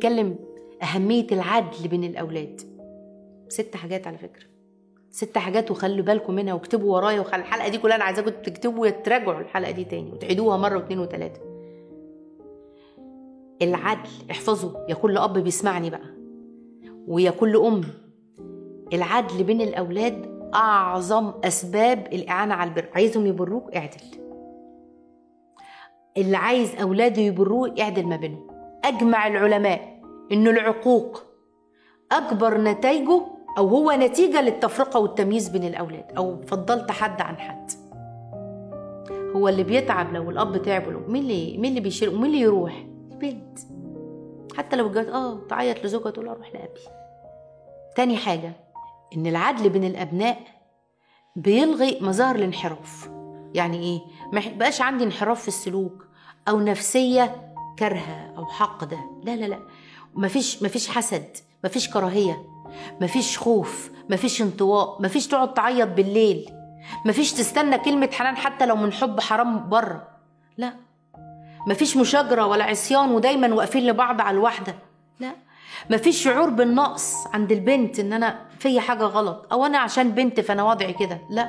بيتكلم أهمية العدل بين الأولاد ست حاجات على فكرة ست حاجات وخلوا بالكم منها واكتبوا ورايا وخلي الحلقة دي كلها أنا عايزاكم تكتبوا وتراجعوا الحلقة دي تاني وتعيدوها مرة واثنين وثلاثة العدل احفظوا يا كل أب بيسمعني بقى ويا كل أم العدل بين الأولاد أعظم أسباب الإعانة على البر عايزهم يبروك اعدل اللي عايز أولاده يبروه اعدل ما بينهم أجمع العلماء إنه العقوق أكبر نتائجه أو هو نتيجة للتفرقة والتمييز بين الأولاد أو فضلت حد عن حد هو اللي بيتعب لو الأب تعب له مين اللي مين اللي بيشيل ومين اللي يروح البنت حتى لو جت اه تعيط لزوجها تقول اروح لابي تاني حاجه ان العدل بين الابناء بيلغي مظاهر الانحراف يعني ايه ما بقاش عندي انحراف في السلوك او نفسيه كارهه او حقده لا لا لا مفيش مفيش حسد مفيش كراهيه مفيش خوف مفيش انطواء مفيش تقعد تعيط بالليل مفيش تستنى كلمه حنان حتى لو من حب حرام بره لا مفيش مشاجره ولا عصيان ودايما واقفين لبعض على الواحده لا مفيش شعور بالنقص عند البنت ان انا في حاجه غلط او انا عشان بنت فانا وضعي كده لا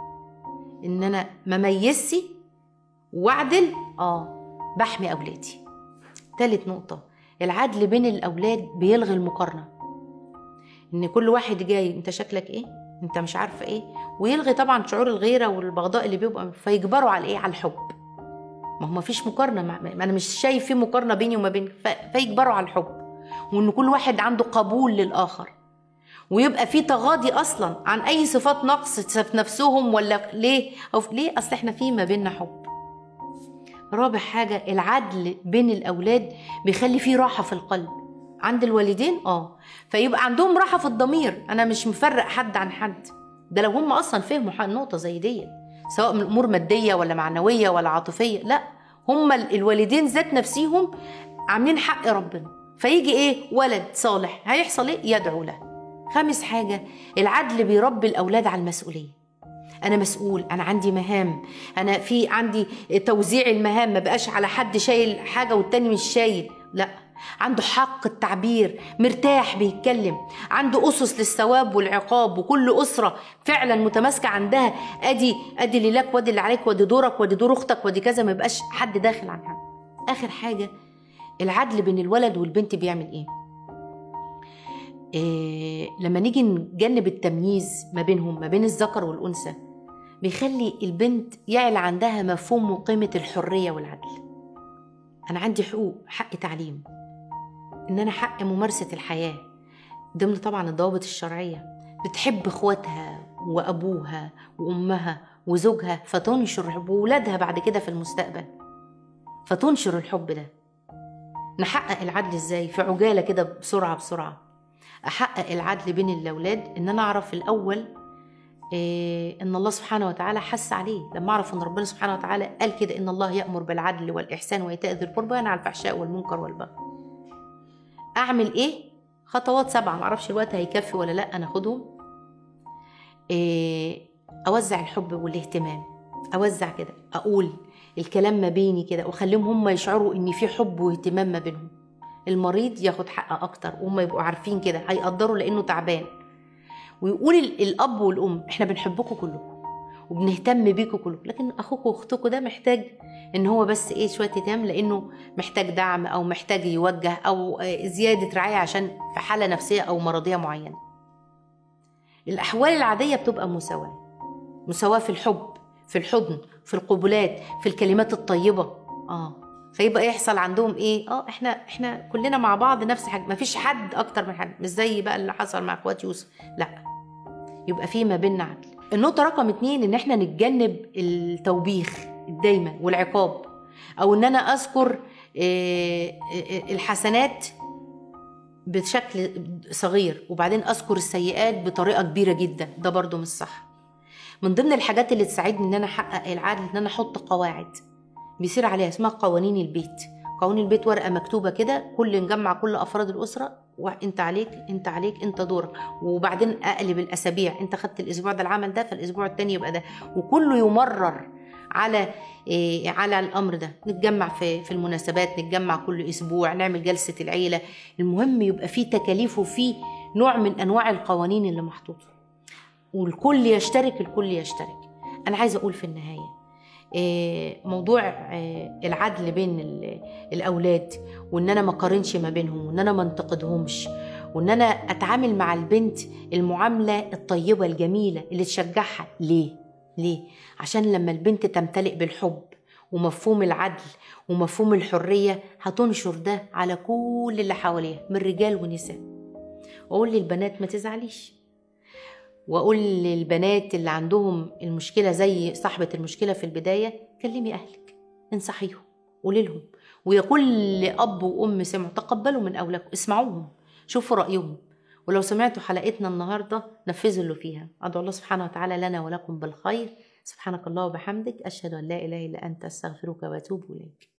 ان انا مميزي واعدل اه بحمي اولادي تالت نقطه العدل بين الاولاد بيلغي المقارنه ان كل واحد جاي انت شكلك ايه انت مش عارفه ايه ويلغي طبعا شعور الغيره والبغضاء اللي بيبقى فيجبروا على ايه على الحب ما هو مفيش مقارنه ما انا مش شايف في مقارنه بيني وما بينك فيجبروا على الحب وان كل واحد عنده قبول للاخر ويبقى في تغاضي اصلا عن اي صفات نقص في نفسهم ولا ليه او ليه اصل احنا في ما بيننا حب رابع حاجه العدل بين الاولاد بيخلي فيه راحه في القلب عند الوالدين اه فيبقى عندهم راحه في الضمير انا مش مفرق حد عن حد ده لو هم اصلا فهموا نقطه زي دي سواء من امور ماديه ولا معنويه ولا عاطفيه لا هم الوالدين ذات نفسيهم عاملين حق ربنا فيجي ايه ولد صالح هيحصل ايه يدعو له خامس حاجه العدل بيربي الاولاد على المسؤوليه انا مسؤول انا عندي مهام انا في عندي توزيع المهام ما بقاش على حد شايل حاجه والتاني مش شايل لا عنده حق التعبير مرتاح بيتكلم عنده اسس للثواب والعقاب وكل اسره فعلا متماسكه عندها ادي ادي اللي لك وادي اللي عليك وادي دورك وادي دور اختك وادي كذا ما يبقاش حد داخل عن حد اخر حاجه العدل بين الولد والبنت بيعمل ايه إيه لما نيجي نجنب التمييز ما بينهم ما بين الذكر والانثى بيخلي البنت يعلى عندها مفهوم وقيمه الحريه والعدل انا عندي حقوق حق تعليم ان انا حق ممارسه الحياه ضمن طبعا الضوابط الشرعيه بتحب اخواتها وابوها وامها وزوجها فتنشر وولادها بعد كده في المستقبل فتنشر الحب ده نحقق العدل ازاي في عجاله كده بسرعه بسرعه احقق العدل بين الاولاد ان انا اعرف الاول إيه ان الله سبحانه وتعالى حس عليه لما اعرف ان ربنا سبحانه وتعالى قال كده ان الله يامر بالعدل والاحسان وايتاء ذي القربى وينهى عن الفحشاء والمنكر والبغي اعمل ايه خطوات سبعه معرفش الوقت هيكفي ولا لا ناخدهم إيه اوزع الحب والاهتمام اوزع كده اقول الكلام ما بيني كده واخليهم هم يشعروا ان في حب واهتمام ما بينهم المريض ياخد حقه اكتر وهم يبقوا عارفين كده هيقدروا لانه تعبان ويقول الاب والام احنا بنحبكم كلكم وبنهتم بيكم كلكم لكن اخوكم واختكم ده محتاج ان هو بس ايه شويه اهتمام لانه محتاج دعم او محتاج يوجه او زياده رعايه عشان في حاله نفسيه او مرضيه معينه الاحوال العاديه بتبقى مساواه مساواه في الحب في الحضن في القبلات في الكلمات الطيبه اه فيبقى يحصل عندهم ايه اه احنا احنا كلنا مع بعض نفس حاجه مفيش حد اكتر من حد مش زي بقى اللي حصل مع اخوات يوسف لا يبقى في ما بيننا عدل النقطة رقم اتنين ان احنا نتجنب التوبيخ دايما والعقاب او ان انا اذكر الحسنات بشكل صغير وبعدين اذكر السيئات بطريقة كبيرة جدا ده برضو مش صح من ضمن الحاجات اللي تساعدني ان انا احقق العدل ان انا احط قواعد بيصير عليها اسمها قوانين البيت قوانين البيت ورقه مكتوبه كده كل نجمع كل افراد الاسره وانت عليك انت عليك انت دورك وبعدين اقلب الاسابيع انت خدت الاسبوع ده العمل ده فالاسبوع التاني يبقى ده وكله يمرر على إيه على الامر ده نتجمع في في المناسبات نتجمع كل اسبوع نعمل جلسه العيله المهم يبقى في تكاليف وفي نوع من انواع القوانين اللي محطوطه والكل يشترك الكل يشترك انا عايزه اقول في النهايه إيه، موضوع إيه، العدل بين ال- الاولاد وان انا ما اقارنش ما بينهم وان انا ما انتقدهمش وان انا اتعامل مع البنت المعامله الطيبه الجميله اللي تشجعها ليه ليه عشان لما البنت تمتلئ بالحب ومفهوم العدل ومفهوم الحريه هتنشر ده على كل اللي حواليها من رجال ونساء واقول للبنات ما تزعليش واقول للبنات اللي عندهم المشكله زي صاحبه المشكله في البدايه كلمي اهلك انصحيهم قولي لهم ويا كل اب وام سمعوا تقبلوا من اولادكم اسمعوهم شوفوا رايهم ولو سمعتوا حلقتنا النهارده نفذوا اللي فيها ادعو الله سبحانه وتعالى لنا ولكم بالخير سبحانك الله وبحمدك اشهد ان لا اله الا انت استغفرك واتوب اليك